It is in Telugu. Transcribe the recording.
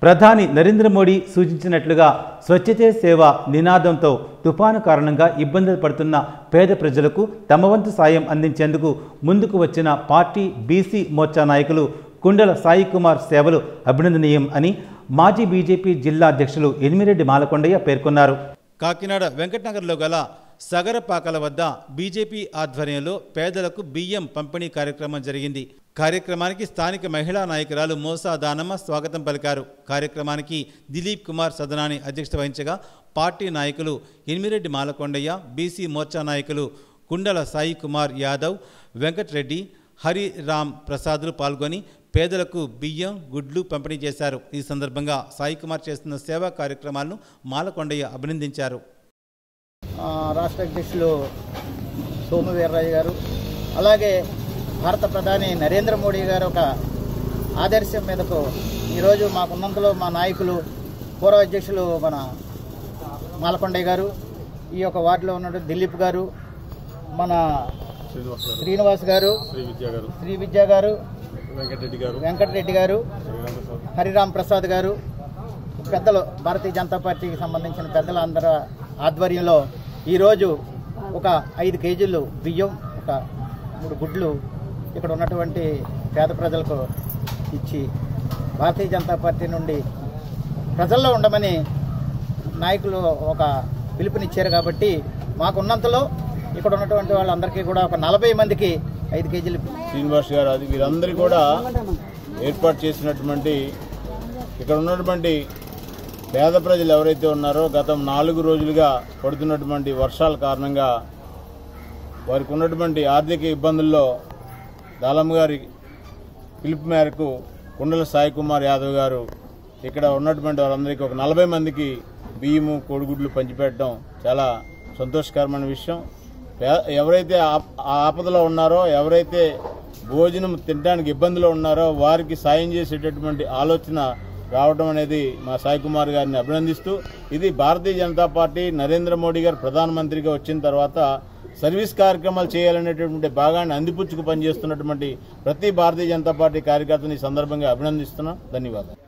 ప్రధాని నరేంద్ర మోడీ సూచించినట్లుగా స్వచ్ఛతే సేవ నినాదంతో తుఫాను కారణంగా ఇబ్బందులు పడుతున్న పేద ప్రజలకు తమ వంతు సాయం అందించేందుకు ముందుకు వచ్చిన పార్టీ బీసీ మోర్చా నాయకులు కుండల సాయి కుమార్ సేవలు అభినందనీయం అని మాజీ బీజేపీ జిల్లా అధ్యక్షులు ఎనిమిరెడ్డి మాలకొండయ్య పేర్కొన్నారు కాకినాడ వెంకటనగర్లో గల సగరపాకల వద్ద బీజేపీ ఆధ్వర్యంలో పేదలకు బియ్యం పంపిణీ కార్యక్రమం జరిగింది కార్యక్రమానికి స్థానిక మహిళా నాయకురాలు మోసా దానమ్మ స్వాగతం పలికారు కార్యక్రమానికి దిలీప్ కుమార్ సదనాని అధ్యక్షత వహించగా పార్టీ నాయకులు ఎనిమిరెడ్డి మాలకొండయ్య బీసీ మోర్చా నాయకులు కుండల సాయి కుమార్ యాదవ్ వెంకటరెడ్డి హరిరామ్ ప్రసాదులు పాల్గొని పేదలకు బియ్యం గుడ్లు పంపిణీ చేశారు ఈ సందర్భంగా సాయి కుమార్ చేస్తున్న సేవా కార్యక్రమాలను మాలకొండయ్య అభినందించారు ఆ, రాష్ట్ర అధ్యక్షులు సోము వీర్రాజు గారు అలాగే భారత ప్రధాని నరేంద్ర మోడీ గారు ఒక ఆదర్శం మీదకు ఈరోజు మాకున్నంతలో మా నాయకులు పూర్వ అధ్యక్షులు మన మాలకొండయ్య గారు ఈ యొక్క వార్డులో ఉన్నటువంటి దిలీప్ గారు మన శ్రీనివాస్ గారు శ్రీ విద్య గారు వెంకటరెడ్డి గారు వెంకటరెడ్డి గారు హరిరామ్ ప్రసాద్ గారు పెద్దలు భారతీయ జనతా పార్టీకి సంబంధించిన పెద్దల అందరి ఆధ్వర్యంలో ఈరోజు ఒక ఐదు కేజీలు బియ్యం ఒక మూడు గుడ్లు ఇక్కడ ఉన్నటువంటి పేద ప్రజలకు ఇచ్చి భారతీయ జనతా పార్టీ నుండి ప్రజల్లో ఉండమని నాయకులు ఒక పిలుపునిచ్చారు కాబట్టి మాకున్నంతలో ఇక్కడ ఉన్నటువంటి వాళ్ళందరికీ కూడా ఒక నలభై మందికి ఐదు కేజీలు శ్రీనివాస్ గారు అది వీరందరూ కూడా ఏర్పాటు చేసినటువంటి ఇక్కడ ఉన్నటువంటి పేద ప్రజలు ఎవరైతే ఉన్నారో గతం నాలుగు రోజులుగా పడుతున్నటువంటి వర్షాల కారణంగా వారికి ఉన్నటువంటి ఆర్థిక ఇబ్బందుల్లో దాలమ్మ గారి పిలుపు మేరకు కుండల సాయి కుమార్ యాదవ్ గారు ఇక్కడ ఉన్నటువంటి వారందరికీ ఒక నలభై మందికి బియ్యము కోడిగుడ్లు పంచిపెట్టడం చాలా సంతోషకరమైన విషయం పే- ఎవరైతే ఆప్- ఆ ఆపదలో ఉన్నారో ఎవరైతే భోజనం తినడానికి ఇబ్బందిలో ఉన్నారో వారికి సాయం చేసేటటువంటి ఆలోచన రావడం అనేది మా సాయి కుమార్ గారిని అభినందిస్తూ ఇది భారతీయ జనతా పార్టీ నరేంద్ర మోడీ గారు ప్రధానమంత్రిగా వచ్చిన తర్వాత సర్వీస్ కార్యక్రమాలు చేయాలనేటటువంటి భాగాన్ని అందిపుచ్చుకు పనిచేస్తున్నటువంటి ప్రతి భారతీయ జనతా పార్టీ కార్యకర్తని ఈ సందర్భంగా అభినందిస్తున్నాం ధన్యవాదాలు